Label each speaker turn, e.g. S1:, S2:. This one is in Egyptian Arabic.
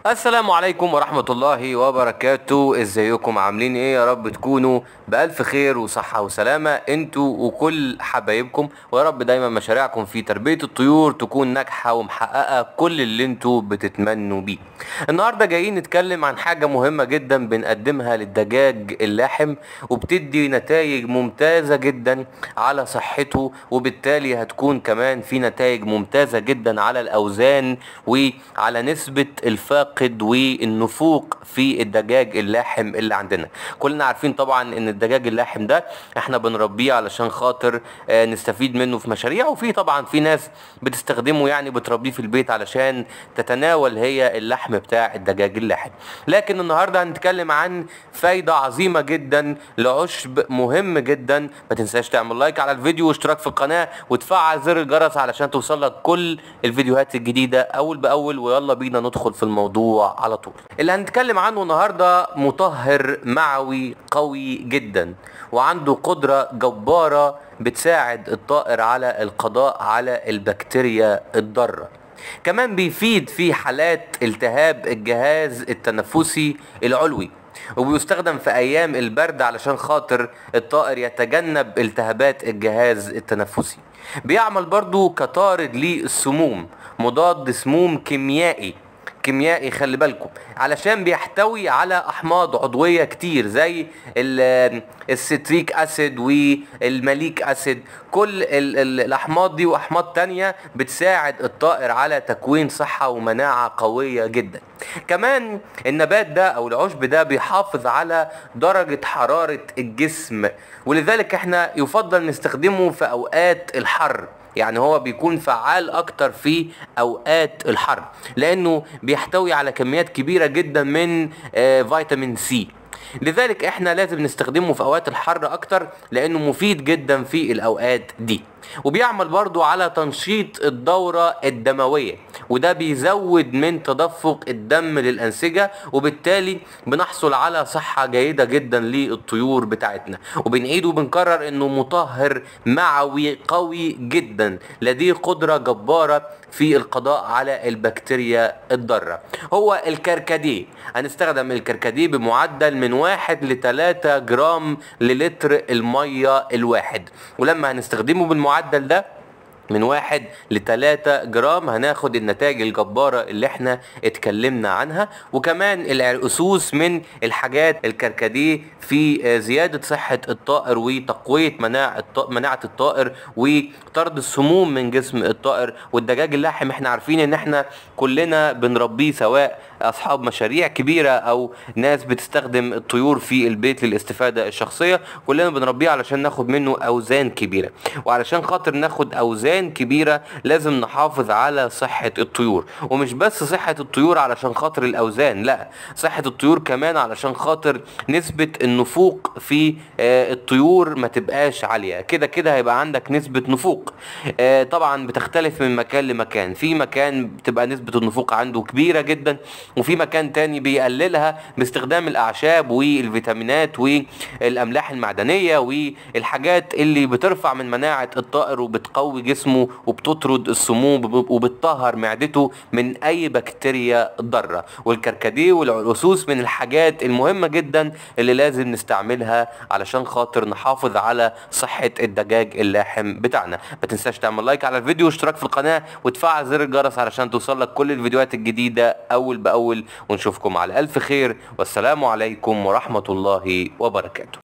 S1: السلام عليكم ورحمة الله وبركاته ازيكم عاملين ايه يا رب تكونوا بألف خير وصحة وسلامة انتوا وكل حبايبكم ويا رب دايما مشاريعكم في تربية الطيور تكون ناجحة ومحققة كل اللي انتوا بتتمنوا بيه النهاردة جايين نتكلم عن حاجة مهمة جدا بنقدمها للدجاج اللاحم وبتدي نتائج ممتازة جدا على صحته وبالتالي هتكون كمان في نتائج ممتازة جدا على الأوزان وعلى نسبة الفاقد والنفوق في الدجاج اللاحم اللي عندنا كلنا عارفين طبعا ان الدجاج اللاحم ده احنا بنربيه علشان خاطر آه، نستفيد منه في مشاريع وفي طبعا في ناس بتستخدمه يعني بتربيه في البيت علشان تتناول هي اللحم بتاع الدجاج اللاحم لكن النهارده هنتكلم عن فايدة عظيمة جدا لعشب مهم جدا ما تنساش تعمل لايك على الفيديو واشتراك في القناة وتفعل زر الجرس علشان توصلك كل الفيديوهات الجديدة اول باول ويلا بينا ندخل في الموضوع على طول اللي هنتكلم عنه النهارده مطهر معوي قوي جدا وعنده قدرة جبارة بتساعد الطائر على القضاء على البكتيريا الضارة كمان بيفيد في حالات التهاب الجهاز التنفسي العلوي وبيستخدم في ايام البرد علشان خاطر الطائر يتجنب التهابات الجهاز التنفسي بيعمل برضو كطارد للسموم مضاد سموم كيميائي كيميائي خلي بالكم علشان بيحتوي على احماض عضويه كتير زي ال- الستريك اسيد والماليك اسيد كل ال ال الاحماض دي واحماض تانية بتساعد الطائر على تكوين صحه ومناعه قويه جدا كمان النبات ده او العشب ده بيحافظ على درجه حراره الجسم ولذلك احنا يفضل نستخدمه في اوقات الحر يعني هو بيكون فعال اكتر في اوقات الحر لانه بيحتوي على كميات كبيره جدا من آه، فيتامين سي لذلك احنا لازم نستخدمه في اوقات الحر اكتر لانه مفيد جدا في الاوقات دي وبيعمل برضو على تنشيط الدورة الدموية وده بيزود من تدفق الدم للأنسجة وبالتالي بنحصل على صحة جيدة جدا للطيور بتاعتنا وبنعيد وبنكرر انه مطهر معوي قوي جدا لديه قدرة جبارة في القضاء على البكتيريا الضارة هو الكركديه هنستخدم الكركديه بمعدل من واحد لتلاتة جرام للتر المية الواحد ولما هنستخدمه بالمعدل ده من واحد لتلاتة جرام هناخد النتائج الجبارة اللي احنا اتكلمنا عنها وكمان العرقسوس من الحاجات الكركديه في آه، زيادة صحة الطائر وتقوية مناعة الط- مناعة الطائر وطرد السموم من جسم الطائر والدجاج اللاحم احنا عارفين ان احنا كلنا بنربيه سواء اصحاب مشاريع كبيرة او ناس بتستخدم الطيور في البيت للاستفادة الشخصية كلنا بنربيه علشان ناخد منه اوزان كبيرة وعلشان خاطر ناخد اوزان كبيرة لازم نحافظ على صحة الطيور ومش بس صحة الطيور علشان خاطر الاوزان لا صحة الطيور كمان علشان خاطر نسبة النفوق في آه، الطيور ما تبقاش عالية كده كده هيبقى عندك نسبة نفوق آه، طبعا بتختلف من مكان لمكان في مكان بتبقى نسبة النفوق عنده كبيرة جدا وفي مكان تاني بيقللها باستخدام الاعشاب والفيتامينات والاملاح المعدنية والحاجات اللي بترفع من مناعة الطائر وبتقوي جسمه وبتطرد السموم وب- وبتطهر معدته من اي بكتيريا ضارة والكركديه والعرقسوس من الحاجات المهمة جدا اللي لازم نستعملها علشان خاطر نحافظ على صحة الدجاج اللاحم بتاعنا ما تنساش تعمل لايك على الفيديو واشتراك في القناة وتفعل زر الجرس علشان توصلك كل الفيديوهات الجديدة اول باول ونشوفكم على الف خير والسلام عليكم ورحمة الله وبركاته